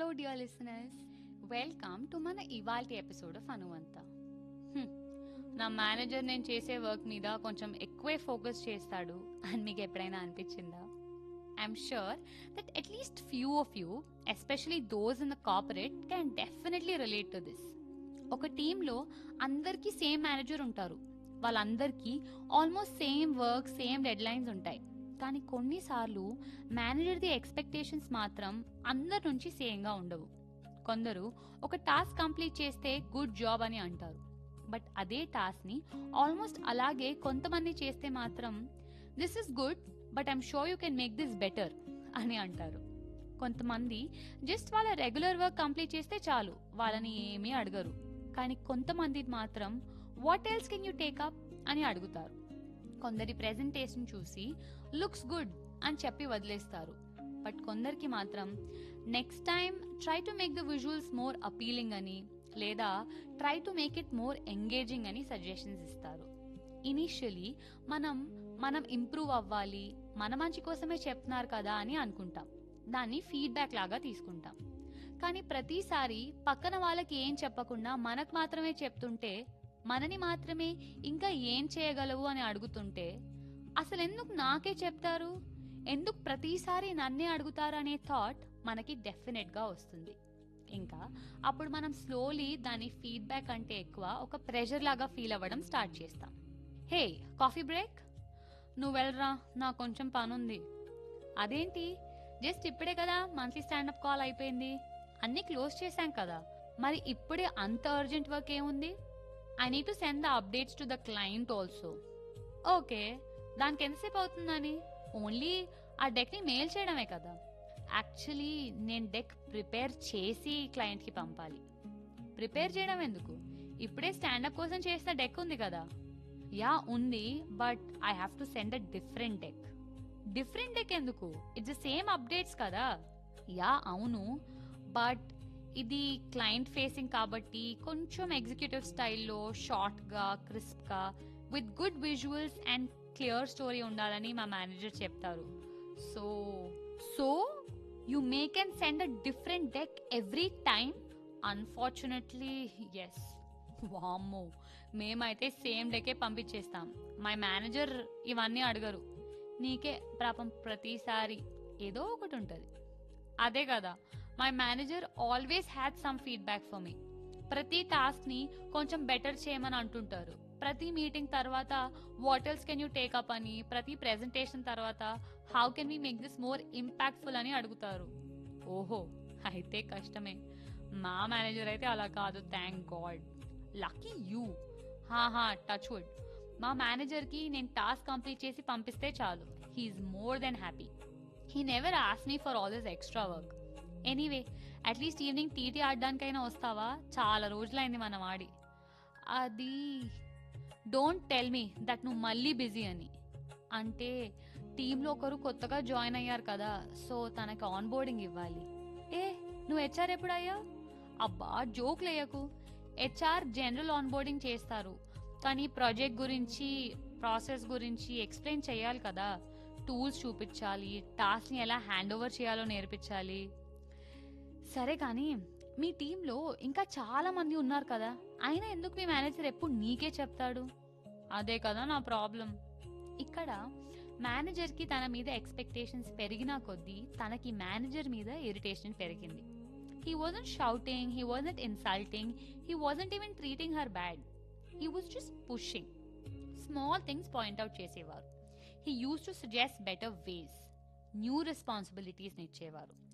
hello dear listeners welcome to మన ఇవాల్టి episode of అనువంత హ్మ్, నా మేనేజర్ నేను చేసే వర్క్ మీద కొంచెం ఎక్కువే ఫోకస్ చేస్తాడు అని మీకు ఎప్పుడైనా అనిపించిందా I'm sure that at least few of you especially those in the corporate can definitely relate to this ఒక టీంలో అందరికీ సేమ్ మేనేజర్ ఉంటారు వాళ్ళందరికీ almost same work same deadlines ఉంటాయి కానీ కొన్నిసార్లు మేనేజర్ది ఎక్స్పెక్టేషన్స్ మాత్రం అందరి నుంచి సేమ్గా ఉండవు కొందరు ఒక టాస్క్ కంప్లీట్ చేస్తే గుడ్ జాబ్ అని అంటారు బట్ అదే టాస్క్ని ఆల్మోస్ట్ అలాగే కొంతమంది చేస్తే మాత్రం this is good but I'm sure you can make this better అని అంటారు కొంతమంది జస్ట్ వాళ్ళ రెగ్యులర్ వర్క్ కంప్లీట్ చేస్తే చాలు వాళ్ళని ఏమీ అడగరు కానీ కొంతమంది మాత్రం what else can you take up అని అడుగుతారు కొందరి ప్రెజెంటేషన్ చూసి లుక్స్ గుడ్ అని చెప్పి వదిలేస్తారు బట్ కొందరికి మాత్రం next time try to make the visuals more appealing అని లేదా try to make it more engaging అని సజెషన్స్ ఇస్తారు ఇనీషియలీ మనం మనం ఇంప్రూవ్ అవ్వాలి మన మంచి కోసమే చెప్తున్నారు కదా అని అనుకుంటాం దాన్ని ఫీడ్బ్యాక్ లాగా తీసుకుంటాం కానీ ప్రతిసారి పక్కన వాళ్ళకి ఏం చెప్పకుండా మనకు మాత్రమే చెప్తుంటే మనని మాత్రమే ఇంకా ఏం చేయగలవు అని అడుగుతుంటే అసలు ఎందుకు నాకే చెప్తారు ఎందుకు ప్రతిసారి నన్నే అడుగుతారు అనే థాట్ మనకి డెఫినెట్గా వస్తుంది ఇంకా అప్పుడు మనం స్లోలీ దాని ఫీడ్బ్యాక్ అంటే ఎక్కువ ఒక ప్రెషర్ లాగా ఫీల్ అవ్వడం స్టార్ట్ చేస్తాం హే కాఫీ బ్రేక్ నువ్వు వెళ్ళరా నాకు కొంచెం పనుంది అదేంటి జస్ట్ ఇప్పుడే కదా మంత్లీ స్టాండప్ కాల్ అయిపోయింది అన్నీ క్లోజ్ చేశాం కదా మరి ఇప్పుడే అంత అర్జెంట్ వర్క్ ఏముంది I need to send the updates to the client also okay దానికి ఎంతసేపు అవుతుందని ఓన్లీ ఆ డెక్ని మెయిల్ చేయడమే కదా యాక్చువల్లీ నేను డెక్ ప్రిపేర్ చేసి క్లయింట్కి పంపాలి ప్రిపేర్ చేయడం ఎందుకు ఇప్పుడే స్టాండప్ కోసం చేసిన డెక్ ఉంది కదా యా ఉంది but I have to send a different deck different deck ఎందుకు ఇట్స్ ద సేమ్ అప్డేట్స్ కదా యా అవును బట్ ఇది క్లయింట్ ఫేసింగ్ కాబట్టి కొంచెం ఎగ్జిక్యూటివ్ స్టైల్లో షార్ట్గా క్రిస్ప్గా with good visuals and clear story ఉండాలని మా మేనేజర్ చెప్తారు so so you make and send a different deck every time unfortunately yes వామ్మో మేమైతే సేమ్ డెకే పంపించేస్తాం మై మేనేజర్ ఇవన్నీ అడగరు నీకే పాపం ప్రతిసారి ఏదో ఒకటి ఉంటుంది అదే కదా my manager always had some feedback for me ప్రతి టాస్క్ని కొంచెం బెటర్ చేయమని అంటుంటారు ప్రతి మీటింగ్ తర్వాత what else can you take up అని ప్రతి ప్రెజెంటేషన్ తర్వాత how can we make this more impactful అని అడుగుతారు ఓహో అయితే కష్టమే మా మేనేజర్ అయితే అలా కాదు థ్యాంక్ గాడ్ లక్కీ యూ హా టచ్ వుడ్ మా మేనేజర్కి నేను టాస్క్ కంప్లీట్ చేసి పంపిస్తే చాలు he's more than happy he never ఆస్ me for all this extra work anyway at least evening TT ఆడడానికైనా వస్తావా చాలా రోజులైంది మనం ఆడి అది డోంట్ టెల్ మీ దట్ నువ్వు మళ్ళీ బిజీ అని అంటే టీంలో ఒకరు కొత్తగా జాయిన్ అయ్యారు కదా సో తనకి ఆన్ బోర్డింగ్ ఇవ్వాలి ఏ నువ్వు హెచ్ఆర్ ఎప్పుడు అయ్యావు అబ్బా జోక్ లేయకు హెచ్ఆర్ జనరల్ ఆన్ బోర్డింగ్ చేస్తారు కానీ ప్రాజెక్ట్ గురించి ప్రాసెస్ గురించి ఎక్స్ప్లెయిన్ చేయాలి కదా టూల్స్ చూపించాలి టాస్క్ని ఎలా హ్యాండ్ ఓవర్ చేయాలో నేర్పించాలి సరే కానీ మీ టీంలో ఇంకా చాలా మంది ఉన్నారు కదా అయినా ఎందుకు మీ మేనేజర్ ఎప్పుడు నీకే చెప్తాడు అదే కదా నా ప్రాబ్లం ఇక్కడ మేనేజర్కి తన మీద ఎక్స్పెక్టేషన్స్ పెరిగినా కొద్దీ తనకి మేనేజర్ మీద ఇరిటేషన్ పెరిగింది he wasn't shouting he wasn't insulting he wasn't even treating her bad he was just pushing small things point out చేసేవారు he used to suggest better ways new రెస్పాన్సిబిలిటీస్ని ఇచ్చేవారు